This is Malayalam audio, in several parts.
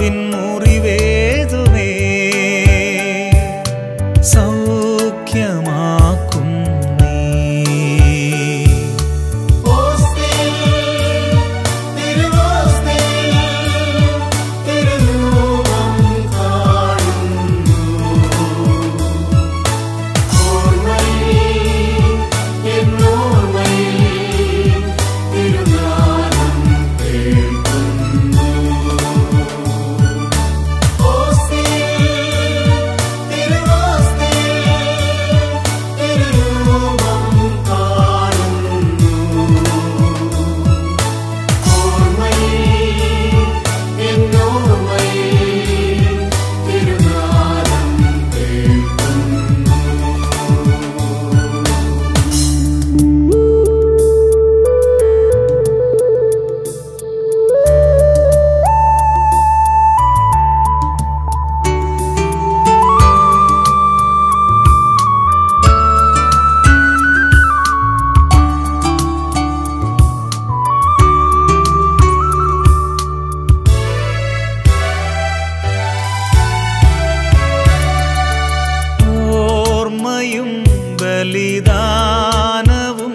ആത്മാവിൻ മുറിവേതുമേ സൗഖ്യമാക്കും നീ ഓർമ്മയും ബലിദാനവും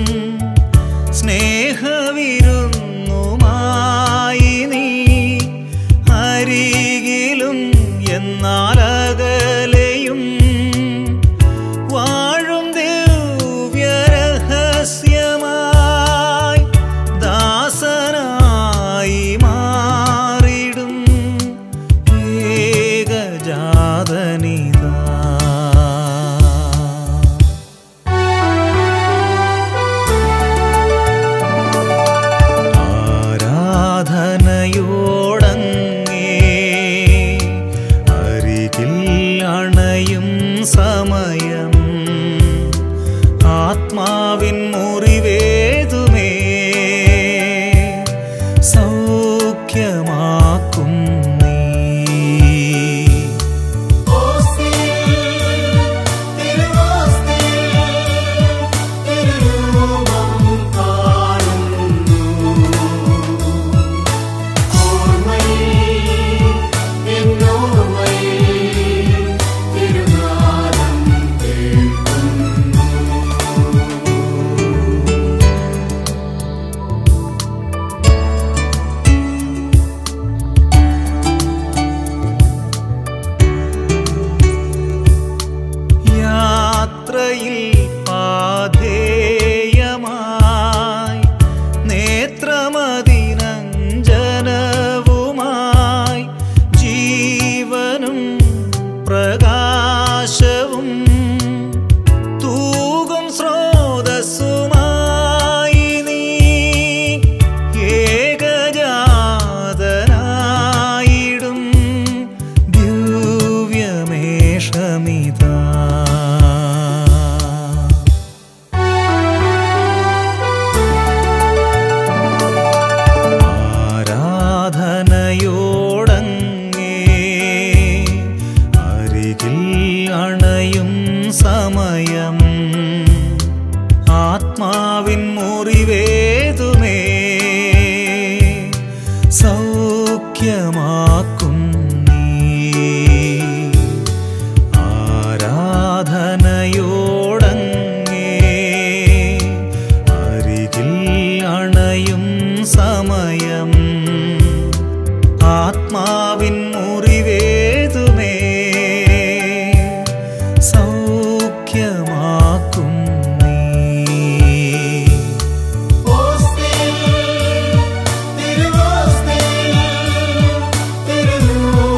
സ്നേഹവിരുന്നുമായി നീ അരികിലും എന്നാലകലെയും വാഴും ദിവ്യരഹസ്യമായി ദാസനായി മാറിടും ഏകജാതനിതാ ആരാധനയോടങ്ങേ അരികിൽ അണയും സമയം ആത്മാവിൻ മുറിവേതുമേ സൗഖ്യമാക്കും നീ യാത്രയിൽ പാധേയമായി നേത്രമതിനഞ്ജനവുമായി ജീവനും പ്രകാശവും തൂകും സ്രോതസ്സുമായി നീ ഏകജാതനായിടും ദിവ്യമേഷമിതാ ആരാധനയോടങ്ങേ അരികിൽ അണയും സമയം ആത്മാവിൻ മുറിവേതുമേ സൗഖ്യമാക്കും നീ ആരാധനയോടങ്ങേ അരികിൽ അണയും സമയം ആത്മാവിൻ മുറിവേതുമേ സൗഖ്യമാക്കും നീ തിരുവോസ്തി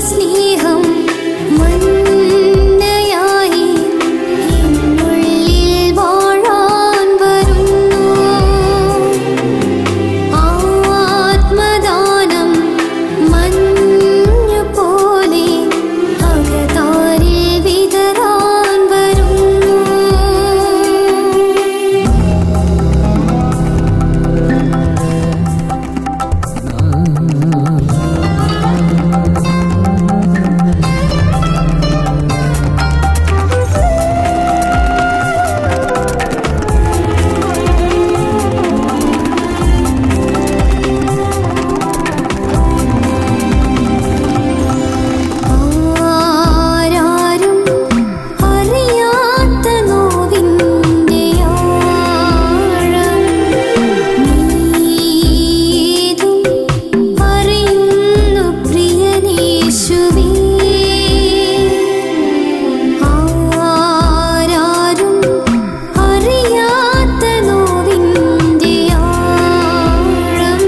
സ്നേഹം മന്നയായി എന്നുള്ളിൽ വാഴാൻ വരുന്നു ആത്മദാനം മഞ്ഞു പോലെ അകതാരിൽ വിതറാൻ വരുന്നു ആരാരും അറിയാത്ത നോവിൻ്റെ ആഴം നീതും അറിയുന്നു പ്രിയനേശുവേ ആരാരും അറിയാത്ത നോവിൻ്റെ ആഴം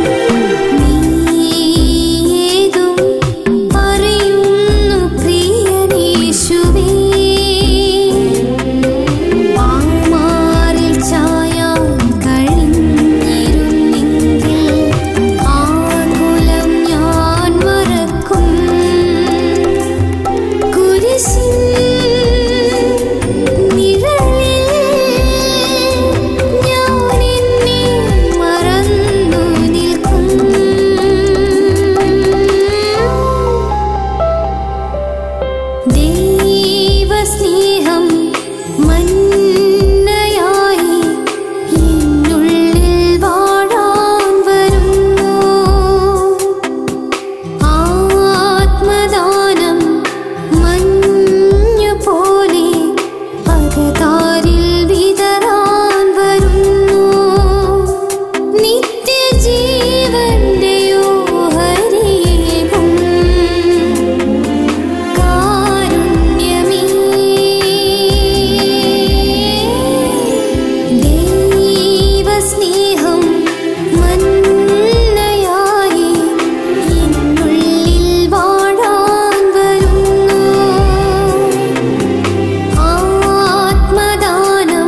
നീതും അറിയുന്നു പ്രിയനേശുവേ പാമാറിൽ ചായാൻ കഴിഞ്ഞിരുന്നെങ്കിൽ ആകുലം ഞാൻ മറക്കും കുരിശിൻ നിഴലിൽ ഞാൻ എന്നെ മറന്നു നിൽക്കും ദൈവസ്നേഹം മന്നയായി എന്നുള്ളിൽ വാഴാൻ വരുന്നു ആത്മദാനം മഞ്ഞു പോലെ അകതാരിൽ വിതറാൻ വരുന്നു നിത്യജീവന്റെ ഓഹരിയേകും കാരുണ്യമേ ദൈവസ്നേഹം മന്നയായി എന്നുള്ളിൽ വാഴാൻ വരുന്നു ആത്മദാനം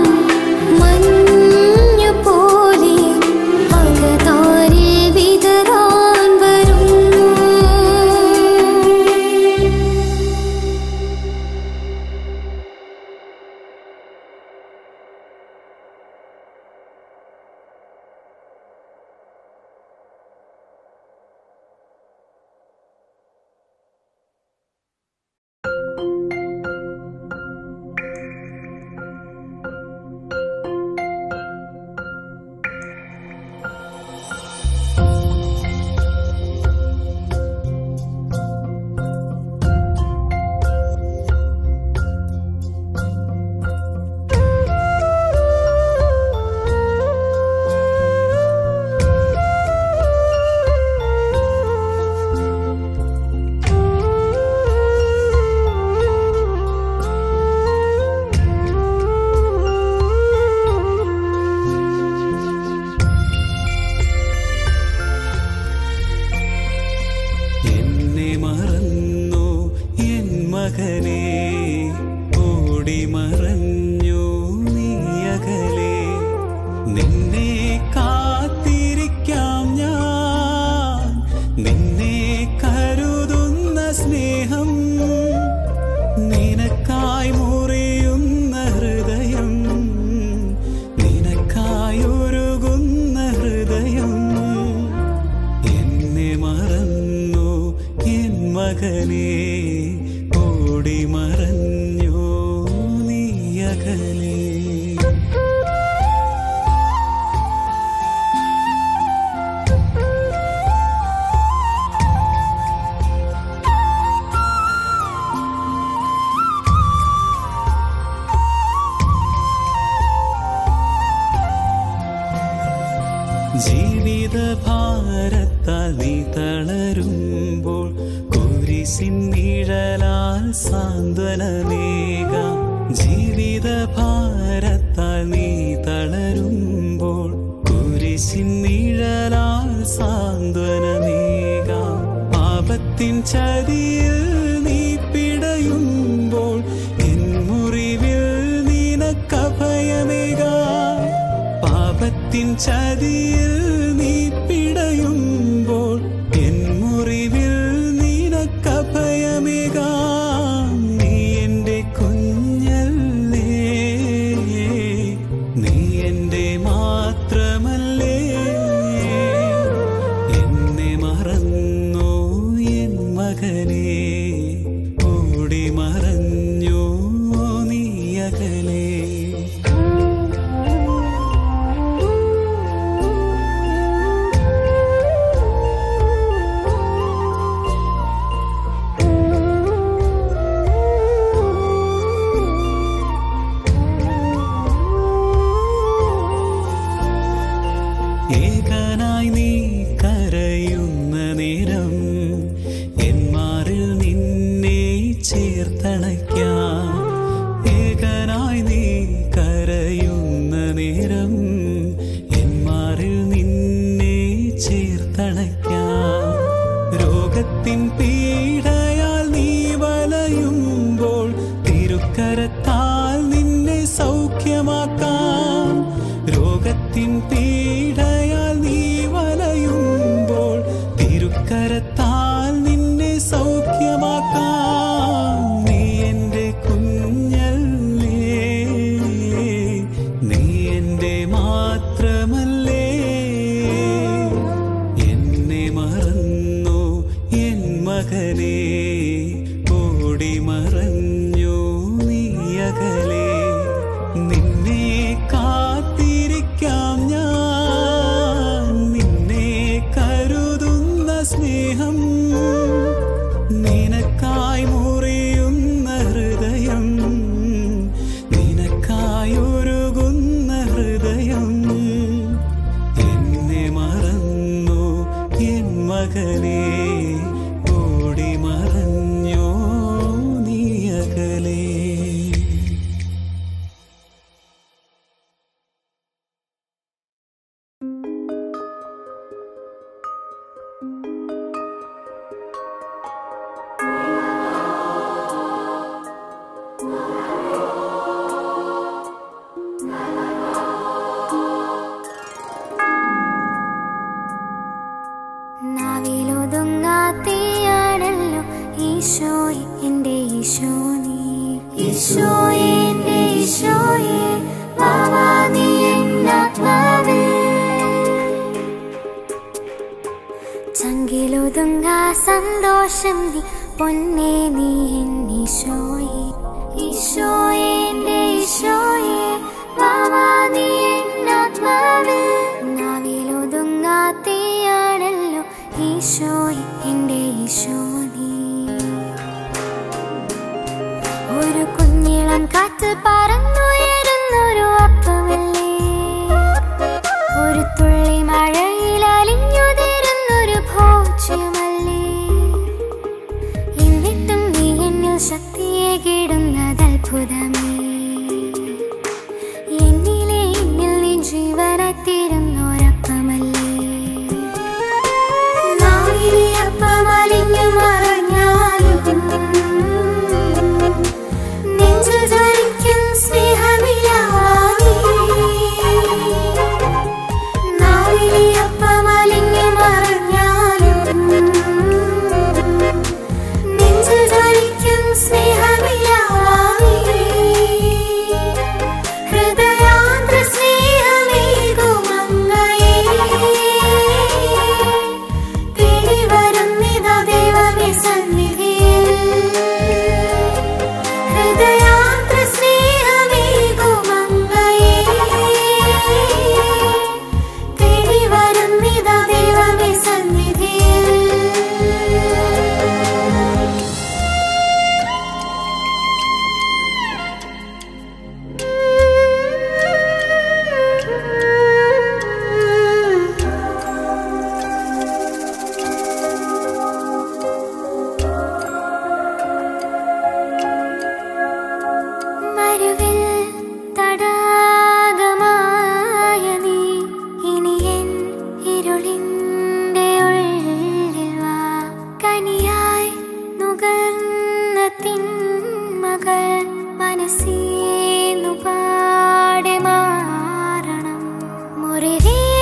മഞ്ഞു പോലെ അകതാരിൽ വിതറാൻ വരുന്നു എന്നെ മറന്നു എൻ മകനെ ഓടി മറഞ്ഞു നീയകലെ നിന്നെ കാത്തിരിക്കാം ഞാൻ നിന്നെ കരുതുന്ന സ്നേഹം നിനക്കായി മുറിയുന്ന ഹൃദയം നിനക്കായി ഒരുകുന്ന ഹൃദയം എന്നെ മറന്നു എൻ മകനെ ഓടി മറഞ്ഞു നീയകലേ ജീവിത ഭാരത്താൽ നീ തളരുമ്പോൾ കുരിശിൻ നിഴലാൽ സാന്ത്വനമേക ജീവിത ഭാരത്താൽ നീ തളരുമ്പോൾ കുരിശിൻ നിഴലാൽ സാന്ത്വനമേക പാപത്തിൻ ചതിയിൽ ചതിയിൽ നീ പിടയുമ്പോൾ എൻ മുറിവിൽ നിനക്കഭയമേകാം നീ എൻ്റെ കുഞ്ഞല്ലേ നീ എൻ്റെ മാത്രമല്ലേ എന്നെ മറന്നു എൻ മകനെ ഓടി മറഞ്ഞു നീ അകലേ ഏകനായി നീ കരയുന്ന നേരം എൻ മാറിൽ നിന്നെ ചേർത്തണയ്ക്കാം ഏകനായി നീ കരയുന്ന നേരം എൻ മാറിൽ നിന്നെ ചേർത്തണയ്ക്കാം രോഗത്തിൻ പീഡയാൽ നീ വലയുമ്പോൾ തിരുക്കരത്താൽ നിന്നെ സൗഖ്യമാക്കാം രോഗത്തിൻ പീഡയാൽ നീ വലയുമ്പോൾ തിരുക്കരത്താൽ നിന്നെ സൗഖ്യമാക്കാം നീ എൻ്റെ കുഞ്ഞല്ലേ നീ എൻ്റെ മാത്രമല്ലേ എന്നെ മറന്നു എൻ മകനെ ഓടി മറഞ്ഞു നീ അകലെ നിന്നെ കാത്തിരിക്കാം ഞാൻ നിന്നെ കരുതുന്ന സ്നേഹം നിനക്കായി മുറിയുന്ന ഹൃദയം നിനക്കായി ഒരുകുന്ന ഹൃദയം എന്നെ മറന്നു എൻ മകനെ ഓടി മറഞ്ഞോ നീ അകലേ നാവിലൊതുങ്ങാത്തയാണല്ലോ ഈശോയെ എൻ്റെ ഈശോ നീ ഈശോയെ എൻ്റെ ഈശോയെ വാവാ നീ എന്നാത്മാവേ ചങ്കിലൊതുങ്ങാ സന്തോഷം നീ പൊന്നേ നീ എന്നീശോയെ ഈശോയെ എൻ്റെ ഈശോയെ വാവാ നീ എന്നാത്മാവേ നാവിലൊതുങ്ങാത്തയാണല്ലോ ഈശോയെ എൻ്റെ ഈശോ നീ ഒരു കുഞ്ഞിളം കാറ്റ് പറന്നുയരുന്നൊരു അപ്പമല്ലേ ഒരു തുള്ളി മഴയിൽ അലിഞ്ഞു തരുന്നൊരു ഭോജ്യമല്ലേ എന്നിട്ടും നീ എന്നിൽ ശക്തിയെ കിടുന്നത് അത്ഭുതമേ എന്നിലെ എന്നിൽ നീ ജീവനെത്തിരുന്നൊരപ്പമല്ലേ നാവിലെ അപ്പമലിഞ്ഞു മറഞ്ഞാലും നെഞ്ചിൽ ജ്വലിക്കും സ്നേഹമില്ലാതെ നാവിലെ അപ്പമലിഞ്ഞു മറഞ്ഞാലും നെഞ്ചിൽ ജ്വലിക്കും സ്നേഹമില്ലാതെ ഹൃദയാന്ത സ്നേഹമേകുമങ്ങയെ തേടി വരുന്നിതാ ദൈവമേ സന്നിധിയിൽ ഹൃദയാന്ത സ്നേഹമേകുമങ്ങയെ തേടി വരുന്നിതാ ദൈവമേ സന്നിധിയിൽ മരുവിൽ തടാകമായ നീ ഇനി എൻ ഇരുളിൻ്റെ ഉള്ളിൽ വാ കനിയായി നുകർന്ന തിന്മകൾ മനസ്സീന്നു പാടെ മാറണം മുറിവേ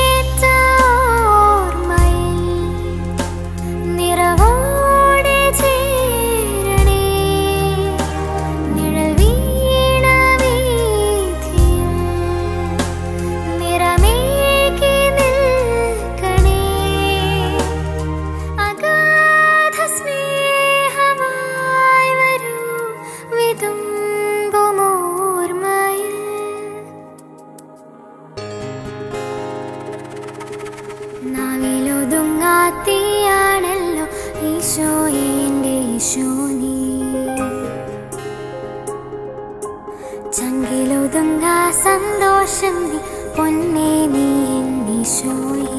എന്നീശോ നീ ചങ്കിലൊതുങ്ങ സന്തോഷം നീ പൊന്നേ നീ എന്നീശോയെ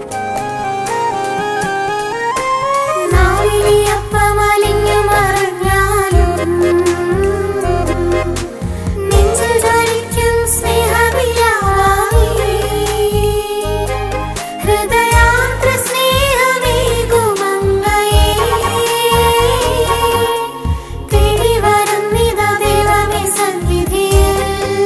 നാവിലെ അപ്പമലിഞ്ഞു മറഞ്ഞാലും നെഞ്ചിൽ ജ്വലിക്കും സ്നേഹമില്ലാവേ. ഹൃദയാർദ്ര സ്നേഹമേകുമങ്ങയെ. തേടി വരുന്നിതാ ദൈവമേ സന്നിധിയിൽ.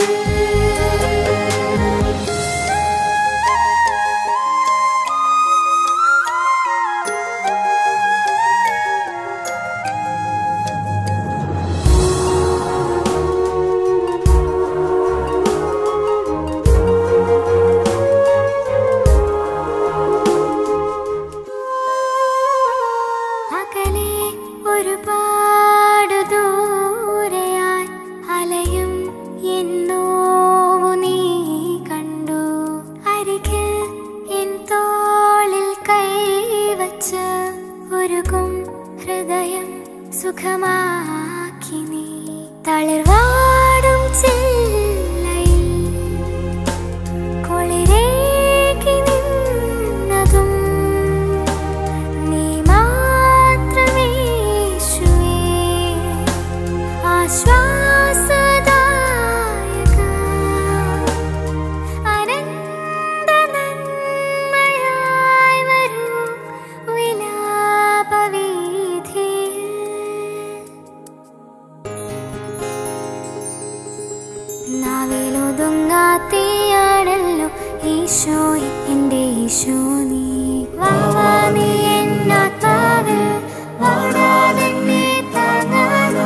അകലെ ഒരുപാട് ദൂരെയായി അലയും എന്നോവു നീ കണ്ടു അരികിൽ എൻ തോളിൽ കൈവച്ച് ഒരുകും ഹൃദയം സുഖമാക്കി നീ തളിർവാടും ചില്ലയിൽ കുളിരേകി നിന്നതും നീ മാത്രമേശുവേ ആശ്വാസദായക അനന്ത നന്മയായി വരൂ വിലാപവീഥിയിൽ നാവിലൊതുങ്ങാത്തയാണല്ലോ ഈശോയെ എൻ്റെ ഈശോ നീ വാവാ നീ എന്നാത്മാവിൽ വാടാതെന്നെ താങ്ങാനാ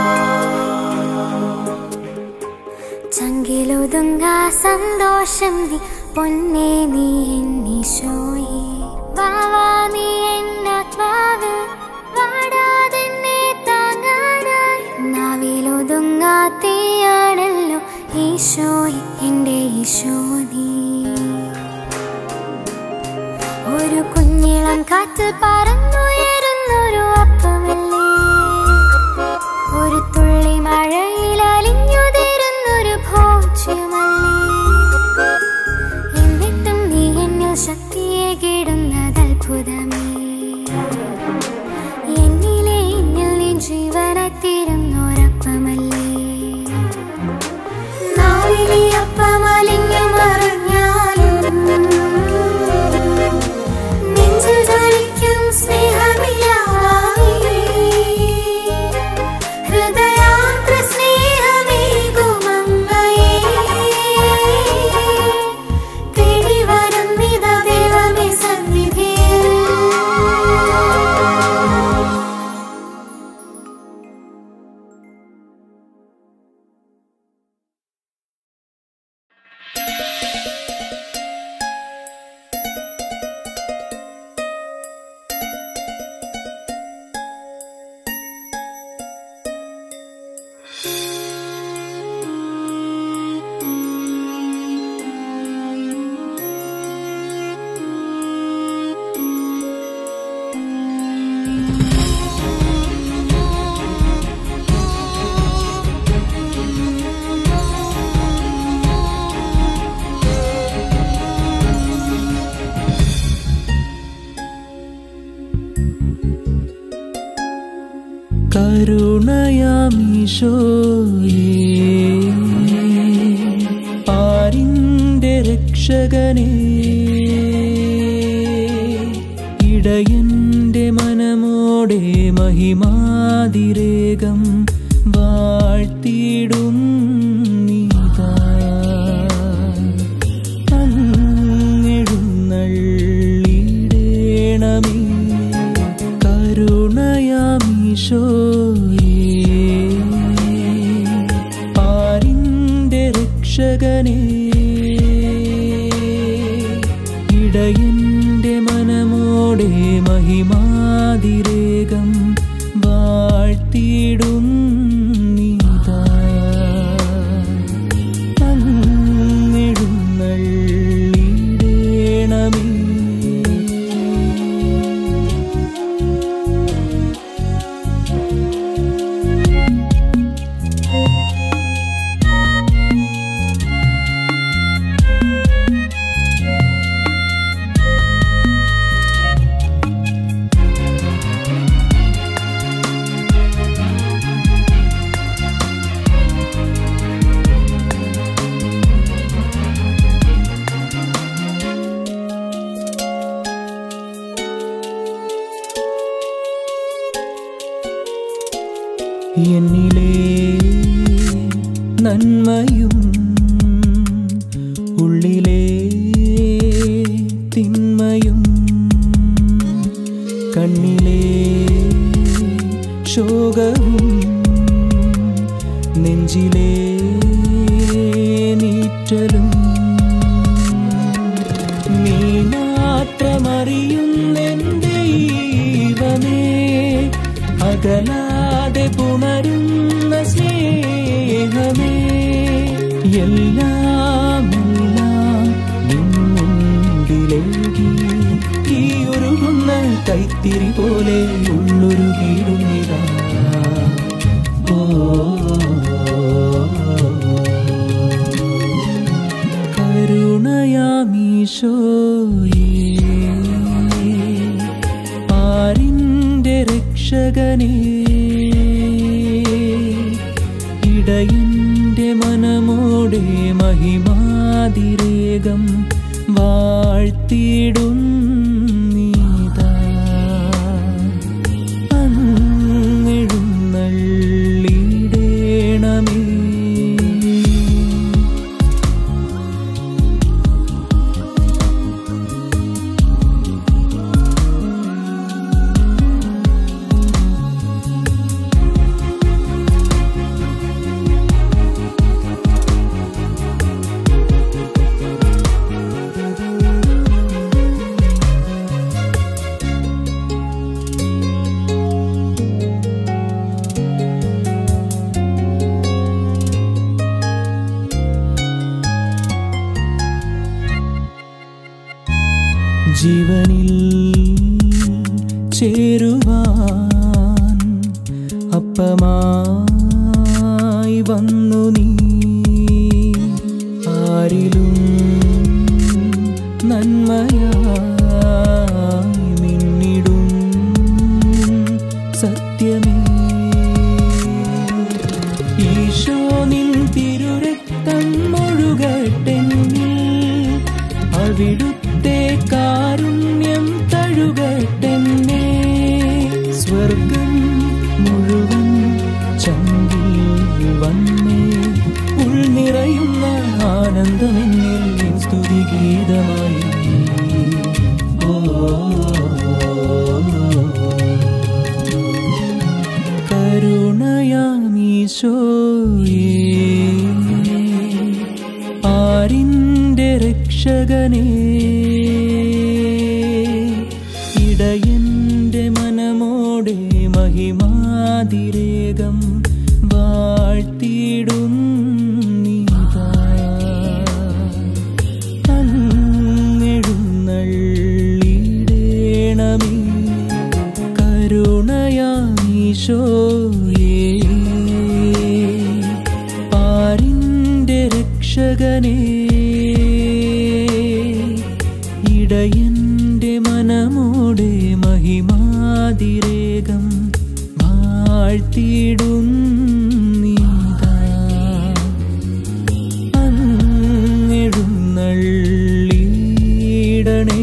ചങ്കിലൊതുങ്ങാ സന്തോഷം നീ പൊന്നേ നീ എന്നീശോയെ വാവാ നീ എന്നാത്മാവിൽ വാടാതെന്നെ താങ്ങാനായി നാവിലൊതുങ്ങാത്തയാണല്ലോ ഈശോയെ എൻ്റെ ഈശോ നീ ഒരു കുഞ്ഞിളം കാറ്റിൽ പറന്നുയരുന്നൊരു അപ്പമല്ലേ ഒരു തുള്ളി മഴയിൽ അലിഞ്ഞുതിരുന്നൊരു ഭോജ്യമല്ലേ എന്നിട്ടും നീ എന്നിൽ ശക്തിയെ കിടുന്നത് അത്ഭുതമേ എന്നിലെ എന്നിൽ നീ ജീവനെത്തിരുന്നൊരപ്പമല്ലേ നാവിലെ അപ്പമലിഞ്ഞു മറിഞ്ഞാലും നെഞ്ചിൽ ജ്വലിക്കും സ്നേഹമില്ലാവേ. ഹൃദയാർദ്ര സ്നേഹമേകുമങ്ങയെ. തേടി വരുന്നിതാ ദൈവമേ സന്നിധിയിൽ. കരുണയാമീശോയേ ആരിൻ്റെ രക്ഷകനേ ഇടയന്റെ മനമോടെ മഹിമാതിരേകം വാഴ്ത്തിയിടും നീതാ അങ്ങെഴുന്നള്ളിടേണമേ കരുണയാമീശോയേ പാരിന്റെ രക്ഷകനേ ഇടയന്റെ മനമോടെ മഹിമാതിരേകം വാഴ്ത്തിയിടും നീതാ അങ്ങെഴുന്നള്ളിടേണമേ എന്നിലെ നന്മയും ഉള്ളിലെ തിന്മയും കണ്ണിലെ ശോകവും നെഞ്ചിലെ നീറ്റലും നീ മാത്രമറിയുന്നെന്റെ ഈവമേ അകലാതെ പുണരുന്ന സ്നേഹമേ എല്ലാം എല്ലാം നിന്നുണ്ടിലേകി ഈ ഒരുങ്ങുന്ന കൈത്തിരി പോലെ ഉള്ളൊരു വീടുന്നിതാ ഓ കരുണയാമീശോയേ ആരിൻ്റെ രക്ഷകനേ ഇടയൻ്റെ മനമോടെ മഹിമാതിരേകം വാഴ്ത്തിയിടും നീതാ അങ്ങെഴുന്നള്ളിടേണമേ ജീവനിൽ ചേരുവാൻ അപ്പമായി വന്നു നീ ആരിലും നന്മയായി മിന്നിടും സത്യമേ ഈശോ നിൻ തിരുരക്തം മുഴുകട്ടെന്നിൽ അവിടുത്തെ കാരുണ്യം തഴുകട്ടെന്നെ സ്വർഗം മുഴുവൻ ചങ്കിൽ വന്നേ ഉൾനിറയുന്ന ആനന്ദമെന്നിൽ നിൻ സ്തുതിഗീതമായി ഓ കരുണയാമീശോയേ ആരിൻ്റെ രക്ഷകനേ ഇടയൻ്റെ മനമോടെ മഹിമാതിരേകം വാഴ്ത്തിയിടും നീതാ അങ്ങെഴുന്നള്ളിടേണമേ കരുണയാമീശോയേ പാരിൻ്റെ രക്ഷകനേ ഇടയൻ്റെ മനമോടെ മഹിമാതിരേകം വാഴ്ത്തിയിടും നീതാ അങ്ങെഴുന്നള്ളിടണേ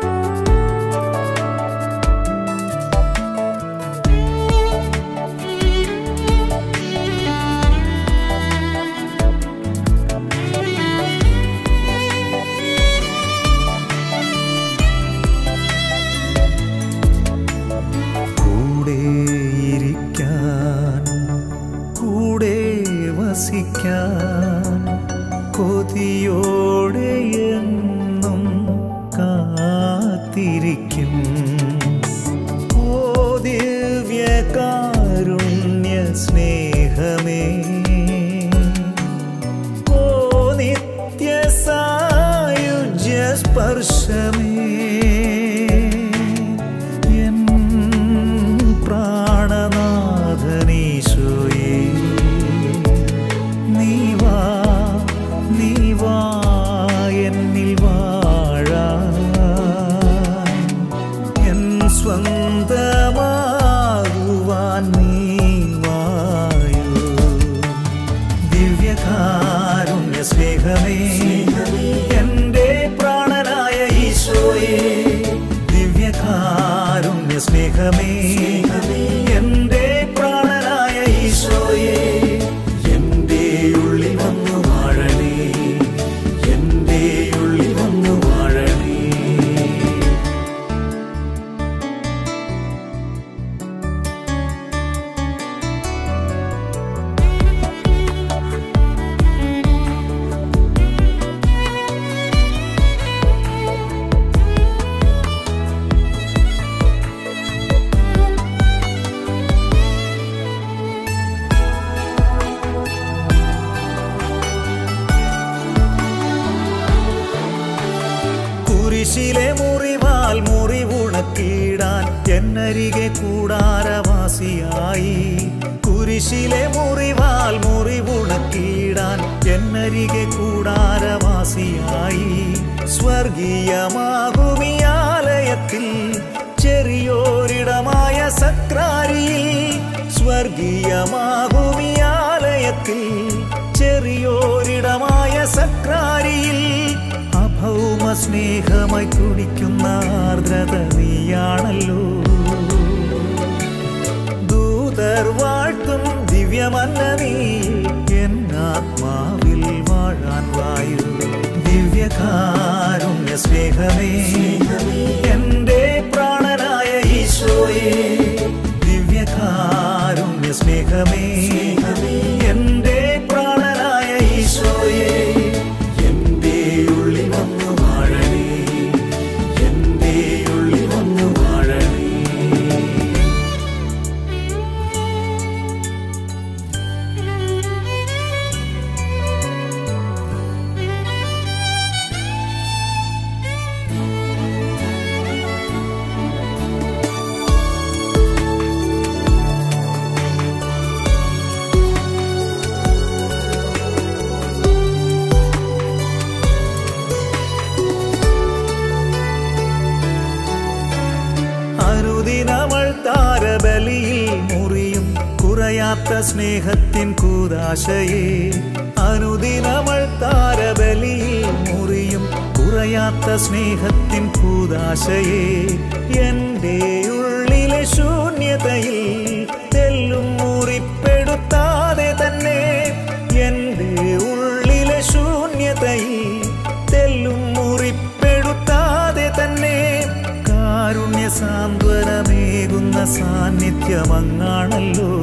ും എന്റെ പ്രാണനായ ഈശോയെ എന്റെ ഉള്ളിൽ വന്നു വാഴണേ എന്റെ ഉള്ളിൽ വന്നു വാഴണേ കുരിശിലെ മുറിവാൽ മുറിവുണക്കിടാൻ എന്നരികെ കൂടാരവാസിയായി കുരിശിലെ മുറിവാൽ മുറിവുണക്കിടാൻ എന്നരികെ കൂടാരവാസിയായി സ്വർഗീയമാകുമി ആലയത്തിൽ ചെറിയോരിടമായ സക്രാരിയിൽ സ്വർഗീയമാകുമി ആലയത്തിൽ ചെറിയോരിടമായ സക്രാരിയിൽ അഭൗമ സ്നേഹമായി തുടിക്കുന്ന ആർദ്രത നീയാണല്ലോ ദൂതർ വാഴ്ത്തും ദിവ്യമല്ല നീ എന്നാത്മാവിൽ വാഴാൻ വായു ദിവ്യകാരുണ്യ സ്നേഹമേ എന്റെ പ്രാണനായ ഈശോയെ ദിവ്യകാരുണ്യ സ്നേഹമേ എന്റെ പ്രാണനായ ഈശോയെ എന്റെ ഉള്ളിൽ വന്നു വാഴണേ എന്റെ ഉള്ളിൽ വന്നു വാഴണേ അനുദിനമൾ താരബലിയിൽ മുറിയും കുറയാത്ത സ്നേഹത്തിൻ കൂതാശയെ അനുദിനമൾ താരബലിയിൽ മുറിയും കുറയാത്ത സ്നേഹത്തിൻ കൂതാശയെ എൻ്റെ ഉള്ളിലെ ശൂന്യതയിൽ തെല്ലും മുറിപ്പെടുത്താതെ തന്നെ എൻ്റെ ഉള്ളിലെ ശൂന്യതയിൽ തെല്ലും മുറിപ്പെടുത്താതെ തന്നെ കാരുണ്യ സാന്ത്വനമേകുന്ന സാന്നിധ്യമങ്ങാണല്ലോ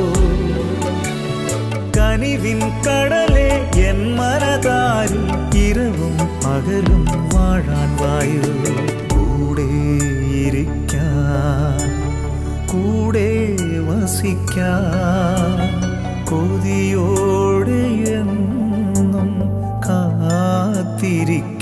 കനിവിൻ കടലെ എൻ മനതാരിൽ ഇരവും പകലും വാഴാൻ വായു കൂടെ ഇരിക്കാൻ കൂടെ വസിക്കാൻ കൊതിയോടെ എന്നും കാത്തിരിക്കാൻ